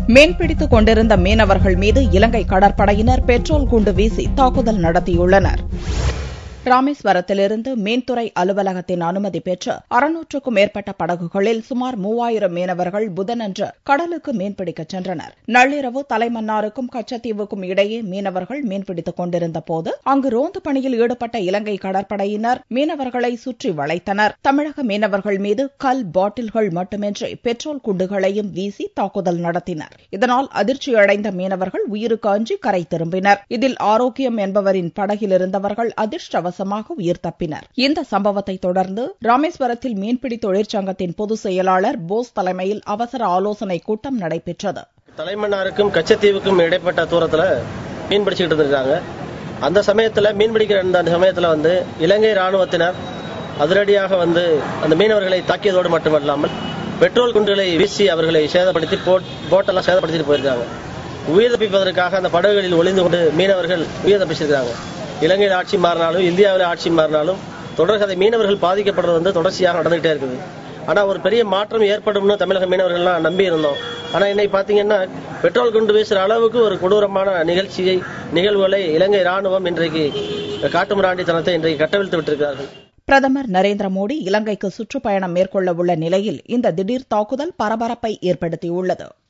மீன்பிடித்துக் கொண்டிருந்த மீனவர்கள் மீது இலங்கை கடற்படையினர் பெட்ரோல் குண்டு வீசி தாக்குதல் நடத்தியுள்ளனர் ராமேஸ்வரத்திலிருந்து மீன்துறை அலுவலகத்தின் அனுமதி பெற்று அறுநூற்றுக்கும் மேற்பட்ட படகுகளில் சுமார் மூவாயிரம் மீனவர்கள் புதனன்று கடலுக்கு மீன்பிடிக்கச் சென்றனர் நள்ளிரவு தலைமன்னாருக்கும் கச்சத்தீவுக்கும் இடையே மீனவர்கள் மீன்பிடித்துக் கொண்டிருந்த போது அங்கு ரோந்து பணியில் ஈடுபட்ட இலங்கை கடற்படையினர் மீனவர்களை சுற்றி வளைத்தனர் தமிழக மீனவர்கள் மீது கல் பாட்டில்கள் மட்டுமின்றி பெட்ரோல் குண்டுகளையும் வீசி தாக்குதல் நடத்தினர் இதனால் அதிர்ச்சியடைந்த மீனவர்கள் உயிருக்கு அஞ்சி கரை திரும்பினர் இதில் ஆரோக்கியம் என்பவரின் படகில் இருந்தவர்கள் அதிர்ஷ்டவ வசமாக உயிர் தப்பினர் இந்த சம்பவத்தை தொடர்ந்து ராமேஸ்வரத்தில் மீன்பிடி தொழிற்சங்கத்தின் பொதுச் செயலாளர் போஸ் தலைமையில் அவசர ஆலோசனைக் கூட்டம் நடைபெற்றது தலைமன்னாருக்கும் கச்சத்தீவுக்கும் இடைப்பட்ட தூரத்துல மீன் பிடிச்சிட்டு இருந்திருக்காங்க அந்த சமயத்துல மீன் பிடிக்கிற அந்த சமயத்துல வந்து இலங்கை ராணுவத்தினர் அதிரடியாக வந்து அந்த மீனவர்களை தாக்கியதோடு மட்டுமல்லாமல் பெட்ரோல் குண்டுகளை வீசி அவர்களை சேதப்படுத்தி போட்டெல்லாம் சேதப்படுத்திட்டு போயிருக்காங்க உயிர் தப்பிப்பதற்காக அந்த படகுகளில் ஒளிந்து கொண்டு மீனவர்கள் உயிர் தப்பிச்சிருக்காங்க இலங்கையில் ஆட்சி மாறினாலும் இந்தியாவில் ஆட்சி மாறினாலும் தொடர்கதை மீனவர்கள் பாதிக்கப்படுறது வந்து தொடர்ச்சியாக நடந்துகிட்டே இருக்குது ஆனா ஒரு பெரிய மாற்றம் ஏற்படும்னு தமிழக மீனவர்கள்லாம் நம்பி இருந்தோம் ஆனா இன்னைக்கு பாத்தீங்கன்னா பெட்ரோல் குண்டு வீசுற அளவுக்கு ஒரு கொடூரமான நிகழ்ச்சியை நிகழ்வுகளை இலங்கை ராணுவம் இன்றைக்கு காட்டுமிராண்டித்தனத்தை இன்றைக்கு கட்டவிழ்த்து விட்டிருக்கிறார்கள் பிரதமர் நரேந்திர மோடி இலங்கைக்கு சுற்றுப்பயணம் மேற்கொள்ள உள்ள நிலையில் இந்த திடீர் தாக்குதல் பரபரப்பை ஏற்படுத்தியுள்ளது